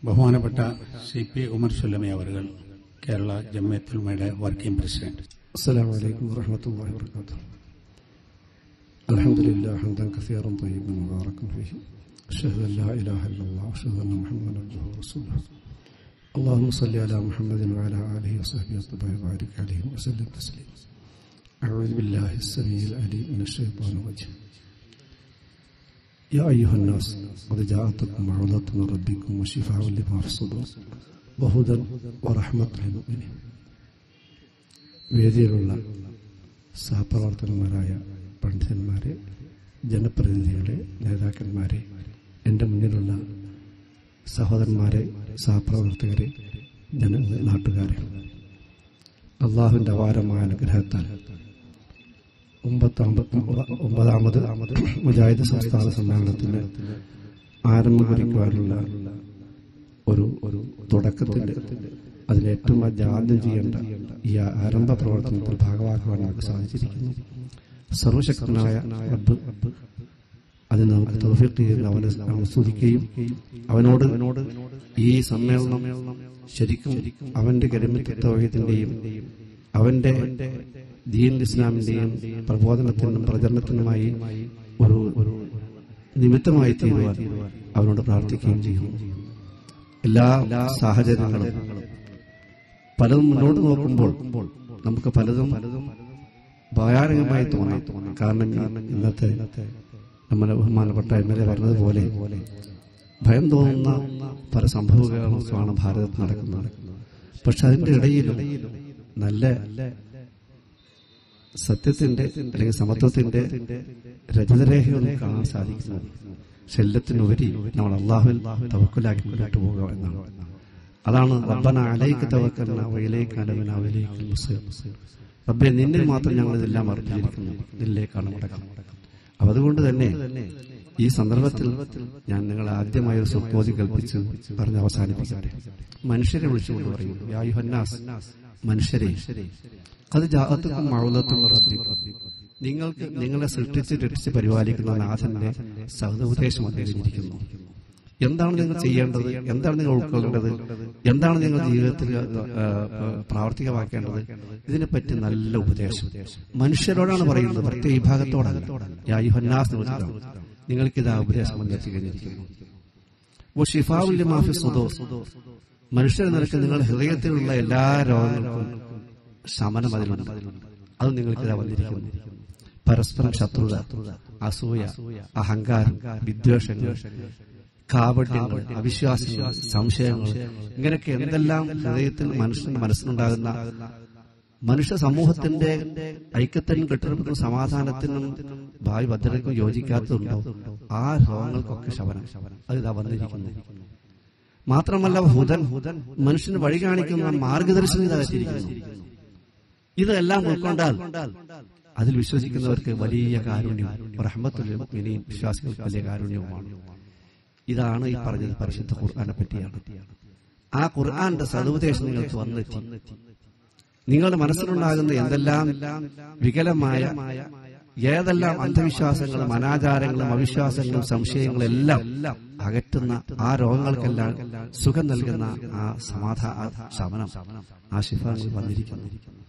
ബഹുമാനപ്പെട്ട C P Umar Sullami അവറുകൾ കേരള ജമ്മയത്തുൽമയുടെ വർക്കിംഗ് പ്രസിഡന്റ് السلام عليكم ورحمة الله وبركاته الحمد لله حمدا كثيرا طيبا مباركا فيه أشهد أن لا إله إلا الله وأشهد أن محمدا عبده ورسوله اللهم صل على محمد وعلى آله وصحبه وطبعه وبارك عليهم وسلم تسليما أعوذ بالله السميع العليم من الشيطان الرجيم يا أيها الناس قد جاءتكم موعظة من ربكم وشفاء لما في الصدور وهدى ورحمة للمؤمنين വേദിയിലുള്ള സഹപ്രവർത്തകന്മാരായ പണ്ഡിതന്മാരെ ജനപ്രതിനിധികളെ നേതാക്കന്മാരെ എൻ്റെ മുന്നിലുള്ള സഹോദരന്മാരെ സഹപ്രവർത്തകരെ ജന നാട്ടുകാരെ അള്ളാഹുവിൻ്റെ അപാരമായ അനുഗ്രഹത്താൽ ഒമ്പത്താമത് ഒമ്പതാമത് മുജാഹിദ് സംസ്ഥാന സമ്മേളനത്തിന് ആരംഭം കുറിക്കുവാനുള്ള ഒരു ഒരു തുടക്കത്തിന്റെ അതിന് ഏറ്റവും വലിയ ആദ്യം ചെയ്യേണ്ട ഈ ആരംഭ പ്രവർത്തനത്തിൽ ഭാഗമാക്കുവാൻ നമുക്ക് സാധിച്ചിരിക്കുന്നു സർവശക്തനായ റബ്ബ് അതിന് നമുക്ക് തോഫിക്ക് ചെയ്യുന്ന അവനെ നമ്മൾ സ്തുതിക്കുകയും അവനോട് അവനോട് ഈ സമ്മേളനം ശരിക്കും അവന്റെ കരിമിത്തവഹീദിന്റെയും അവന്റെ ദീൻ ഇസ്ലാമിന്റെയും പ്രബോധനത്തിനും പ്രചരണത്തിനുമായി ഒരു ഒരു നിമിത്തമായി തീരുവാൻ അവനോട് പ്രാർത്ഥിക്കുകയും ചെയ്യുന്നു എല്ലാ സാഹചര്യങ്ങളും പലതും മുന്നോട്ട് നോക്കുമ്പോൾ നമുക്ക് പലതും പലതും ഭയാനകമായി തോന്നാം കാരണം ഇന്നത്തെ നമ്മുടെ ബഹുമാനപ്പെട്ട എം എൽ എ പറഞ്ഞതുപോലെ ഭയം തോന്നുന്ന പല സംഭവങ്ങളുമാണ് ഭാരതത്തിൽ നടക്കുന്നത് പക്ഷെ അതിന്റെ ഇടയിലും നല്ല സത്യത്തിന്റെ അല്ലെങ്കിൽ സമത്വത്തിന്റെ രചനരേഖകൾ കാണാൻ സാധിക്കുന്നു ശല്യത്തിനുപരി നമ്മൾ അള്ളാഹുവിൽ തവക്കുലാക്കി മുന്നോട്ട് പോകുക എന്നാണ് അതാണ് റബ്ബന അലൈക്ക് തവക്കല്ല വയിലേക്ക് അലവന അവയിലേക്ക് മുസ്ലിം റബ്ബെ നിന്നിൽ മാത്രം ഞങ്ങൾ ഇതെല്ലാം അർപ്പിച്ചിരിക്കുന്നു നിന്നിലേക്കാണ് മടക്കം അപ്പൊ അതുകൊണ്ട് തന്നെ ഈ സന്ദർഭത്തിൽ ഞാൻ നിങ്ങളെ ആദ്യമായി ഒരു സുപ്പോതി കൽപ്പിച്ച് പറഞ്ഞ് അവസാനിപ്പിക്കട്ടെ മനുഷ്യരെ വിളിച്ചുകൊണ്ട് പറയും യാ യുഹന്നാസ് മനുഷ്യരെ അത് ജാഹത്തുക്കും മഴലത്തും റബ്ബി നിങ്ങൾക്ക് നിങ്ങളെ സൃഷ്ടിച്ച് രക്ഷിച്ച് പരിപാലിക്കുന്ന നാഥന്റെ സഹോപദേശം അദ്ദേഹിച്ചിരിക്കുന്നു എന്താണ് നിങ്ങൾ ചെയ്യേണ്ടത് എന്താണ് നിങ്ങൾ ഉൾക്കൊള്ളേണ്ടത് എന്താണ് നിങ്ങൾ ജീവിതത്തിൽ പ്രാവർത്തികമാക്കേണ്ടത് ഇതിനെപ്പറ്റി നല്ല ഉപദേശം മനുഷ്യരോടാണ് പറയുന്നത് പ്രത്യേക വിഭാഗത്തോടല്ല യാഹന്നാസ് നിങ്ങൾക്ക് ഇത് ആ ഉപദേശം മുന്നെത്തി കഴിഞ്ഞിരിക്കുന്നു ഓ ഷിഫാവുല്യ മാഫി സുദോ മനുഷ്യർ നിരക്ക് നിങ്ങളുടെ ഹൃദയത്തിലുള്ള എല്ലാ രോഗങ്ങൾക്കും ശമനം അതിലുണ്ട് അത് നിങ്ങൾക്ക് ഇതാ വന്നിരിക്കുന്നു പരസ്പരം ശത്രുത അസൂയ അഹങ്കാരം വിദ്വേഷങ്ങൾ കാപട്യങ്ങൾ അവിശ്വാസങ്ങൾ സംശയങ്ങൾ ഇങ്ങനെയൊക്കെ എന്തെല്ലാം ഹൃദയത്തിൽ മനുഷ്യന്റെ മനസ്സിനുണ്ടാകുന്ന മനുഷ്യ സമൂഹത്തിന്റെ ഐക്യത്തിനും കെട്ടിടത്തിനും സമാധാനത്തിനും ഭാവി ഭദ്രതയ്ക്കും യോജിക്കാത്തതുണ്ടോ ആ രോഗങ്ങൾക്കൊക്കെ ശവനം അത് ഇതാ വന്നിരിക്കുന്നു മാത്രമല്ല ഹുദൻ ഹുദൻ മനുഷ്യന് വഴി കാണിക്കുന്ന മാർഗദർശനം ഇതായിരിക്കുന്നു ഇതെല്ലാം ഉൾക്കൊണ്ടാൽ അതിൽ വിശ്വസിക്കുന്നവർക്ക് വലിയ കാരുണ്യവും റഹ്മത്തുലും ഇനിയും വിശ്വാസികൾക്ക് വലിയ കാരുണ്യവുമാണ് ഇതാണ് ഈ പറഞ്ഞത് പരിശുദ്ധ ഖുർആാനെ പറ്റിയാണ് ആ ഖുർആാന്റെ സതുപദേശം നിങ്ങൾക്ക് വന്നെത്തി നിങ്ങളുടെ മനസ്സിലുണ്ടാകുന്ന എന്തെല്ലാം വികലമായ ഏതെല്ലാം അന്ധവിശ്വാസങ്ങളും അനാചാരങ്ങളും അവിശ്വാസങ്ങളും സംശയങ്ങളും എല്ലാം അകറ്റുന്ന ആ രോഗങ്ങൾക്കെല്ലാം സുഖം നൽകുന്ന ആ സമാധാന ശമനം ആ ശിഫ വന്നിരിക്കുന്നു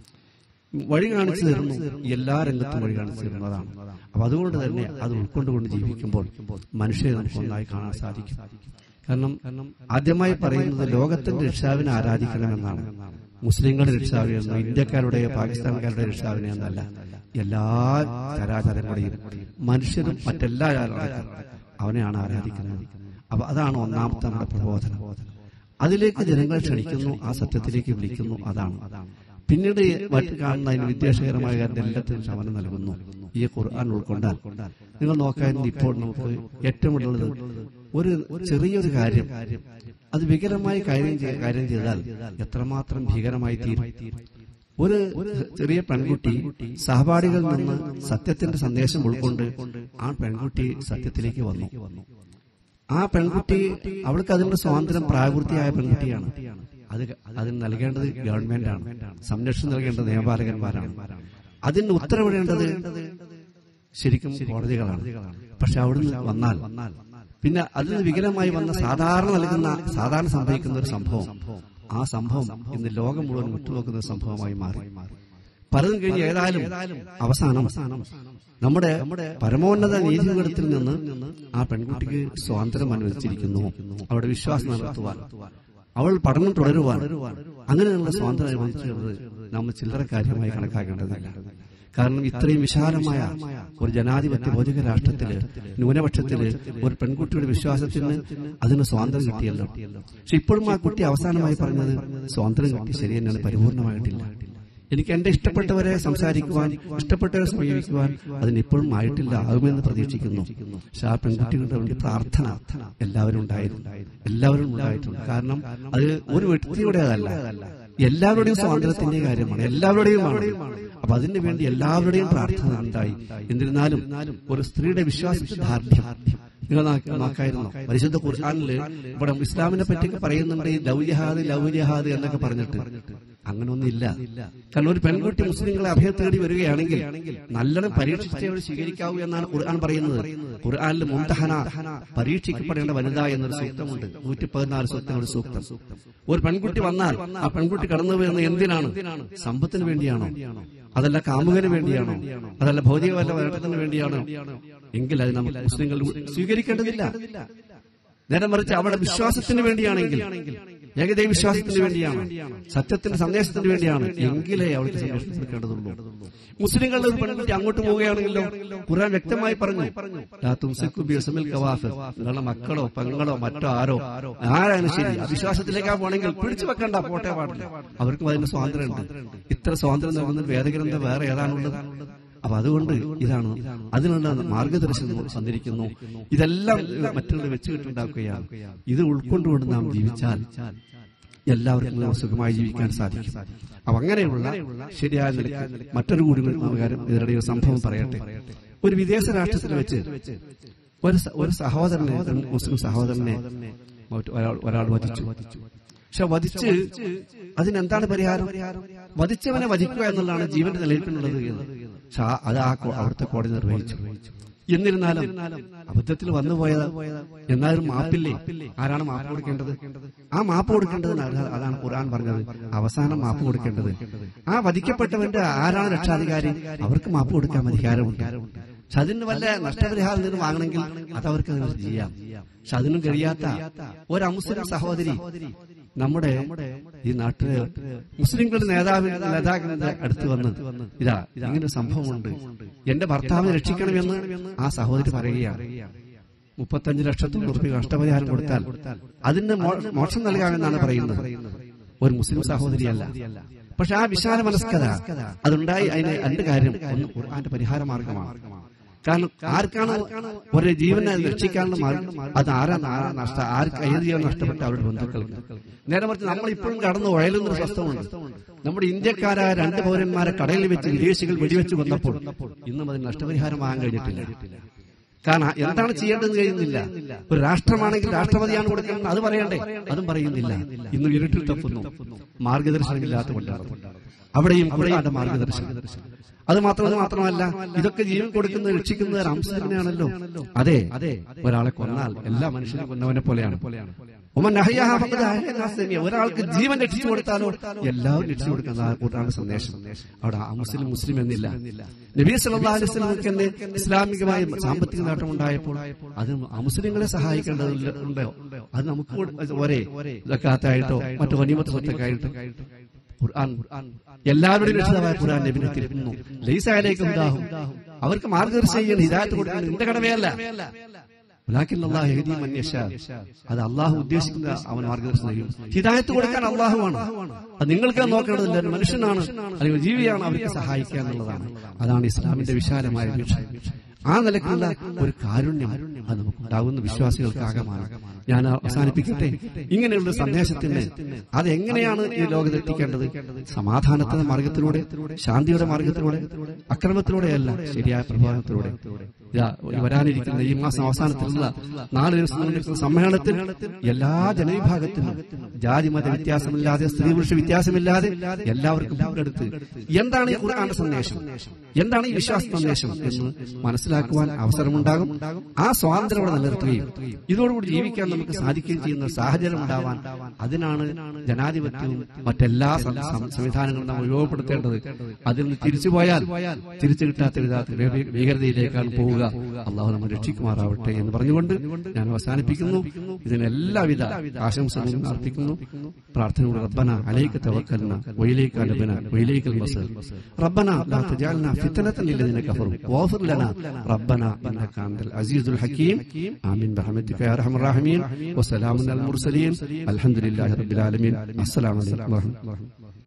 വഴി കാണിച്ചു തരുന്നു എല്ലാ രംഗത്തും വഴി കാണിച്ചു തരുന്നതാണ് അപ്പൊ അതുകൊണ്ട് തന്നെ അത് ഉൾക്കൊണ്ടുകൊണ്ട് ജീവിക്കുമ്പോൾ മനുഷ്യരെ നമുക്ക് ഒന്നായി കാണാൻ സാധിക്കും കാരണം ആദ്യമായി പറയുന്നത് ലോകത്തിന്റെ രക്ഷാവിനെ ആരാധിക്കണമെന്നാണ് മുസ്ലിങ്ങളുടെ രക്ഷാവിനെന്നോ ഇന്ത്യക്കാരുടെ പാകിസ്ഥാൻകാരുടെ രക്ഷാവിനെ എന്നല്ല എല്ലാ ചരാചരങ്ങളുടെയും മനുഷ്യരും മറ്റെല്ലാ അവനെയാണ് ആരാധിക്കുന്നത് അപ്പൊ അതാണ് ഒന്നാമത്തെ നമ്മുടെ പ്രബോധനം അതിലേക്ക് ജനങ്ങൾ ക്ഷണിക്കുന്നു ആ സത്യത്തിലേക്ക് വിളിക്കുന്നു അതാണ് പിന്നീട് മറ്റു കാണുന്ന അതിന് വിദ്വേഷകരമായ കാര്യം എല്ലാത്തിനും ശമനം നൽകുന്നു ഈ ഖുർആൻ ഉൾക്കൊണ്ടാൽ നിങ്ങൾ നോക്കാൻ ഇപ്പോൾ നമുക്ക് ഏറ്റവും ഉള്ളത് ഒരു ചെറിയൊരു കാര്യം അത് വികരമായി കാര്യം കാര്യം ചെയ്താൽ എത്രമാത്രം ഭീകരമായി തീരും ഒരു ചെറിയ പെൺകുട്ടി സഹപാഠികളിൽ നിന്ന് സത്യത്തിന്റെ സന്ദേശം ഉൾക്കൊണ്ട് ആ പെൺകുട്ടി സത്യത്തിലേക്ക് വന്നു ആ പെൺകുട്ടി അവൾക്ക് അതിന്റെ സ്വാതന്ത്ര്യം പ്രായപൂർത്തിയായ പെൺകുട്ടിയാണ് അത് അതിന് നൽകേണ്ടത് ഗവൺമെന്റാണ് സംരക്ഷണം നൽകേണ്ടത് നിയമപാലകന്മാരാണ് അതിന് ഉത്തരവിടേണ്ടത് ശരിക്കും കോടതികളാണ് പക്ഷെ അവിടുന്ന് വന്നാൽ പിന്നെ അതിന് വികലമായി വന്ന സാധാരണ നൽകുന്ന സാധാരണ സംഭവിക്കുന്ന ഒരു സംഭവം ആ സംഭവം ഇന്ന് ലോകം മുഴുവൻ ഉറ്റുനോക്കുന്ന ഒരു സംഭവമായി മാറി പലതും കഴിഞ്ഞ് ഏതായാലും അവസാനം നമ്മുടെ പരമോന്നത നീതിപീഠത്തിൽ നിന്ന് ആ പെൺകുട്ടിക്ക് സ്വാതന്ത്ര്യം അനുവദിച്ചിരിക്കുന്നു അവരുടെ വിശ്വാസം നടത്തുവാൻ അവൾ പഠനം തുടരുവാൻ അങ്ങനെയുള്ള സ്വാതന്ത്ര്യം അനുവദിച്ചത് നമ്മൾ ചില്ലറ കാര്യമായി കണക്കാക്കേണ്ടതല്ല കാരണം ഇത്രയും വിശാലമായ ഒരു ജനാധിപത്യ ഭൗതിക രാഷ്ട്രത്തില് ന്യൂനപക്ഷത്തില് ഒരു പെൺകുട്ടിയുടെ വിശ്വാസത്തിന് അതിന് സ്വാതന്ത്ര്യം കിട്ടിയല്ലോ പക്ഷെ ഇപ്പോഴും ആ കുട്ടി അവസാനമായി പറഞ്ഞത് സ്വാതന്ത്ര്യം കിട്ടി ശരി തന്നെയാണ് പരിപൂർണമായിട്ടില്ല എനിക്ക് എന്റെ ഇഷ്ടപ്പെട്ടവരെ സംസാരിക്കുവാൻ ഇഷ്ടപ്പെട്ടവരെ സമീപിക്കുവാൻ അതിനിപ്പോഴും ആയിട്ടില്ല ആകുമെന്ന് പ്രതീക്ഷിക്കുന്നു പക്ഷെ ആ പെൺകുട്ടികളുടെ വേണ്ടി പ്രാർത്ഥന എല്ലാവരും ഉണ്ടായിരുന്നു എല്ലാവരും ഉണ്ടായിട്ടുണ്ട് കാരണം അത് ഒരു വ്യക്തിയുടേതല്ല എല്ലാവരുടെയും സ്വാതന്ത്ര്യത്തിന്റെ കാര്യമാണ് എല്ലാവരുടെയുമാണ് അപ്പൊ അതിനു വേണ്ടി എല്ലാവരുടെയും പ്രാർത്ഥന ഉണ്ടായി എന്നിരുന്നാലും ഒരു സ്ത്രീയുടെ വിശ്വാസത്തിൽ ദാർഢ്യം നിങ്ങൾ നോക്ക- നോക്കായിരുന്നു പരിശുദ്ധ ഖുർആാനില് ഇവിടെ ഇസ്ലാമിനെ പറ്റിയൊക്കെ പറയുന്നുണ്ട് ഈ ലവ് ജഹാദ് ലവ് ജഹാദ് എന്നൊക്കെ പറഞ്ഞിട്ട് അങ്ങനൊന്നുമില്ല കാരണം ഒരു പെൺകുട്ടി മുസ്ലിങ്ങളെ അഭയം തേടി വരികയാണെങ്കിൽ നല്ലോണം പരീക്ഷിച്ചേ അവർ സ്വീകരിക്കാവൂ എന്നാണ് ഖുർആൻ പറയുന്നത് ഖുർആനിൽ മുന്തഹന പരീക്ഷിക്കപ്പെടേണ്ട വനിത എന്നൊരു സൂക്തമുണ്ട് നൂറ്റി പതിനാല് സൂക്തങ്ങളുടെ സൂക്തം ഒരു പെൺകുട്ടി വന്നാൽ ആ പെൺകുട്ടി കടന്നു വരുന്നത് എന്തിനാണ് സമ്പത്തിന് വേണ്ടിയാണോ അതല്ല കാമുകന് വേണ്ടിയാണോ അതല്ല ഭൗതിക വല്ല നേട്ടത്തിന് വേണ്ടിയാണോ എങ്കിൽ അത് നമുക്ക് മുസ്ലിങ്ങൾ സ്വീകരിക്കേണ്ടതില്ല നേരെ മറിച്ച് അവരുടെ വിശ്വാസത്തിന് വേണ്ടിയാണെങ്കിൽ ഏകദൈവ വിശ്വാസത്തിന് വേണ്ടിയാണ് സത്യത്തിന്റെ സന്ദേശത്തിന് വേണ്ടിയാണ് എങ്കിലേ അവർക്ക് സംരക്ഷണം കൊടുക്കേണ്ടതുള്ളൂ മുസ്ലിങ്ങളുടെ ഒരു പെൺകുട്ടി അങ്ങോട്ട് പോവുകയാണെങ്കിലോ ഖുർആൻ വ്യക്തമായി പറഞ്ഞു ലാ തുംസിക്കു ബിയസ്മിൽ കവാഫ് നിങ്ങളുടെ മക്കളോ പെങ്ങളോ മറ്റോ ആരോ ആരാണ് ശരി അവിശ്വാസത്തിലേക്കാ പോണെങ്കിൽ പിടിച്ചു വെക്കണ്ട പോട്ടെ പാടില്ല അവർക്കും അതിന് സ്വാതന്ത്ര്യമുണ്ട് ഇത്ര സ്വാതന്ത്ര്യം നൽകുന്ന വേദഗ്രന്ഥം വേറെ ഏതാണുള്ളത് അപ്പൊ അതുകൊണ്ട് ഇതാണ് അതിനുള്ള മാർഗദർശനം തന്നിരിക്കുന്നു ഇതെല്ലാം മറ്റുള്ളവർ വെച്ചുകെട്ടുണ്ടാക്കുകയാണ് ഇത് ഉൾക്കൊണ്ടുകൊണ്ട് നാം ജീവിച്ചാൽ എല്ലാവർക്കും നാം സുഖമായി ജീവിക്കാൻ സാധിക്കും അപ്പൊ അങ്ങനെയുള്ള ശരിയായ നിലയ്ക്ക് മറ്റൊരു കൂടി ഒരു കാര്യം ഇതിനിടെ ഒരു സംഭവം പറയട്ടെ ഒരു വിദേശ രാഷ്ട്രത്തിൽ വെച്ച് ഒരു സ- ഒരു സഹോദരനെ ഒരു മുസ്ലിം സഹോദരനെ മറ്റ് ഒരാൾ ഒരാൾ വധിച്ചു പക്ഷെ വധിച്ച് അതിനെന്താണ് പരിഹാരം വധിച്ചവനെ വധിക്കുക എന്നുള്ളതാണ് ജീവന്റെ നിലനിൽപ്പിനുള്ളത് എന്ന് പക്ഷെ ആ- അത് ആ കോ- അവിടുത്തെ കോടതി നിർവഹിച്ചു എന്നിരുന്നാലും അബദ്ധത്തിൽ വന്നുപോയത് എന്നാലും മാപ്പില്ലേ ആരാണ് മാപ്പ് കൊടുക്കേണ്ടത് ആ മാപ്പ് കൊടുക്കേണ്ടത് അത- അതാണ് ഖുർആൻ പറഞ്ഞത് അവസാനം മാപ്പ് കൊടുക്കേണ്ടത് ആ വധിക്കപ്പെട്ടവന്റെ ആരാണ് രക്ഷാധികാരി അവർക്ക് മാപ്പ് കൊടുക്കാൻ അധികാരമുണ്ട് പക്ഷെ അതിന് വല്ല നഷ്ടപരിഹാരം നിന്ന് വാങ്ങണമെങ്കിൽ അത് അവർക്ക് അങ്ങനെ ചെയ്യാം പക്ഷെ അതിനും കഴിയാത്ത ഒരു അമുസ്ലിം സഹോദരി നമ്മുടെ ഈ നാട്ടിലെ മുസ്ലിങ്ങളുടെ നേതാവിന്റെ നേതാക്കളുടെ അടുത്ത് വന്ന് ഇതാ ഇങ്ങനെ ഒരു സംഭവമുണ്ട് എന്റെ ഭർത്താവിനെ രക്ഷിക്കണമെന്ന് ആ സഹോദരി പറയുകയാണ് മുപ്പത്തഞ്ച് ലക്ഷത്തോളം റുപ്യ നഷ്ടപരിഹാരം കൊടുത്താൽ അതിന് മോ- മോക്ഷം നൽകാമെന്നാണ് പറയുന്നത് ഒരു മുസ്ലിം സഹോദരിയല്ല പക്ഷെ ആ വിശാല മനസ്കത അതുണ്ടായി അതിന് രണ്ട് കാര്യം ഒന്ന് ഖുർആന്റെ പരിഹാര മാർഗമാണ് കാരണം ആർക്കാണ് ഒരു ജീവനെ രക്ഷിക്കാനുള്ള മാർഗം അത് ആരാ ആരാ നഷ്ട ആർക്ക് ഏത് ജീവൻ നഷ്ടപ്പെട്ട അവരുടെ ബന്ധുക്കൾക്ക് നേരെ മറിച്ച് നമ്മൾ ഇപ്പോഴും കടന്നു ഉഴലുന്ന ഒരു സ്വസ്ഥമുണ്ട് നമ്മുടെ ഇന്ത്യക്കാരായ രണ്ട് പൗരന്മാരെ കടയിൽ വെച്ച് വിദേശികൾ വെടിവെച്ച് കൊന്നപ്പോൾ ഇന്നും അതിന് നഷ്ടപരിഹാരം വാങ്ങാൻ കഴിഞ്ഞിട്ടില്ല കാരണം എന്താണ് ചെയ്യേണ്ടതെന്ന് കഴിയുന്നില്ല ഒരു രാഷ്ട്രമാണെങ്കിൽ രാഷ്ട്രപതിയാണ് കൊടുക്കുന്നത് അത് പറയണ്ടേ അതും പറയുന്നില്ല ഇന്ന് ഇരുട്ടിൽ തപ്പുന്നു മാർഗദർശനമില്ലാത്ത കൊണ്ടാണ് അവിടെയും ഖുർആന്റെ മാർഗദർശനം അത് മാത്രം അത് മാത്രമല്ല ഇതൊക്കെ ജീവൻ കൊടുക്കുന്നത് രക്ഷിക്കുന്നത് റംസാനാണല്ലോ അതെ അതെ ഒരാളെ കൊന്നാൽ എല്ലാ മനുഷ്യരും കൊന്നവനെ പോലെയാണ് ഉമ്മൻ അഹ്യാഹ ഫഖദ് അഹ്യ അന്നാസ് ജമീഅ. ഒരാൾക്ക് ജീവൻ രക്ഷിച്ചു കൊടുത്താലോ എല്ലാവരും രക്ഷിച്ചു കൊടുക്കുന്ന ഖുർആന്റെ സന്ദേശം അവിടെ ആ മുസ്ലിം മുസ്ലിം എന്നില്ല നബി സല്ലല്ലാഹു അലൈഹി വസല്ലമക്ക് തന്നെ ഇസ്ലാമികമായ സാമ്പത്തിക നേട്ടം ഉണ്ടായപ്പോൾ അത് ആ മുസ്ലിങ്ങളെ സഹായിക്കേണ്ടതുണ്ടോ അത് നമുക്ക് കൊടു- ഒരേ സക്കാത്തായിട്ടോ മറ്റു വനിമത്ത് സ്വത്തൊക്കെ ആയിട്ടോ ഖുർആൻ എല്ലാവരുടെയും രക്ഷിതാവായ ഖുർആൻ നബിനെ തിരുത്തുന്നു ലൈസായാലേക്കും ദാഹും അവർക്ക് മാർഗദർശനം ചെയ്യാൻ ഹിദായത്ത് കൊടുക്കുന്നത് നിന്റെ കടമയല്ല വലാക്കിൻ അല്ലാഹു യഹ്ദി മൻ യശാ. അത് അള്ളാഹു ഉദ്ദേശിക്കുന്ന അവൻ മാർഗദർശനം ചെയ്യും ഹിദായത്ത് കൊടുക്കാൻ അള്ളാഹുവാണ് അത് നിങ്ങൾക്ക് അത് നോക്കേണ്ടതില്ല ഒരു മനുഷ്യനാണ് അല്ലെങ്കിൽ ജീവിയാണ് അവർക്ക് സഹായിക്കുക എന്നുള്ളതാണ് അതാണ് ഇസ്ലാമിന്റെ വിശാലമായ വീക്ഷണം ആ നിലക്കുള്ള ഒരു കാരുണ്യം അത് നമുക്ക് ഉണ്ടാകുന്ന വിശ്വാസികൾക്ക് ആകമാണ് ഞാൻ അവസാനിപ്പിക്കട്ടെ ഇങ്ങനെയുള്ള സന്ദേശത്തിന് അതെങ്ങനെയാണ് ഈ ലോകത്ത് എത്തിക്കേണ്ടത് സമാധാനത്തിന്റെ മാർഗത്തിലൂടെ ശാന്തിയുടെ മാർഗത്തിലൂടെ അക്രമത്തിലൂടെയല്ല ശരിയായ പ്രഭാവത്തിലൂടെ ഇതാ, വരാനിരിക്കുന്ന ഈ മാസം അവസാനത്തിലുള്ള നാല് ദിവസം നടക്കുന്ന സമ്മേളനത്തിൽ എല്ലാ ജനവിഭാഗത്തിലും ജാതി മത വ്യത്യാസമില്ലാതെ സ്ത്രീ പുരുഷ വ്യത്യാസമില്ലാതെ എല്ലാവർക്കും പങ്കെടുത്ത് എന്താണ് ഈ ഖുർആന്റെ സന്ദേശം എന്താണ് ഈ വിശ്വാസ സന്ദേശം എന്ന് മനസ്സിലാക്കുവാൻ അവസരമുണ്ടാകും ആ സ്വാതന്ത്ര്യം അവിടെ നിലനിർത്തുകയും ഇതോടുകൂടി ജീവിക്കാൻ നമുക്ക് സാധിക്കുകയും ചെയ്യുന്ന ഒരു സാഹചര്യം ഉണ്ടാവാൻ അതിനാണ് ജനാധിപത്യവും മറ്റെല്ലാ സം- സം- സംവിധാനങ്ങളും നാം ഉപയോഗപ്പെടുത്തേണ്ടത് അതിൽ നിന്ന് തിരിച്ചുപോയാൽ തിരിച്ചു കിട്ടാത്ത വിധത്തിൽ ഭീ- ഭീകരതയിലേക്കാണ് പോവുക അള്ളാഹു നമ്മൾ രക്ഷിക്കുമാറാവട്ടെ എന്ന് പറഞ്ഞുകൊണ്ട് ഞാൻ അവസാനിപ്പിക്കുന്നു ഇതിന് എല്ലാവിധ ആശംസകളും അർപ്പിക്കുന്നു പ്രാർത്ഥനയോട് റബ്ബന അലൈക്ക് തവക്കൽന വയിലേക്ക് അലബന വയിലേക്ക് മസൽ റബ്ബന ലാ തജഅൽനാ ഫിത്നതൻ ലില്ലദീന കഫറു വാഫിർ ലനാ റബ്ബന ഇന്നക അൻതൽ അസീസുൽ ഹകീം ആമീൻ ബിറഹ്മതിക യാ അർഹമർ റഹീമീൻ വസലാമുൻ അൽ മുർസലീൻ അൽഹംദുലില്ലാഹി റബ്ബിൽ ആലമീൻ അസ്സലാമു അലൈക്കും വറഹ്മത്തുള്ളാഹി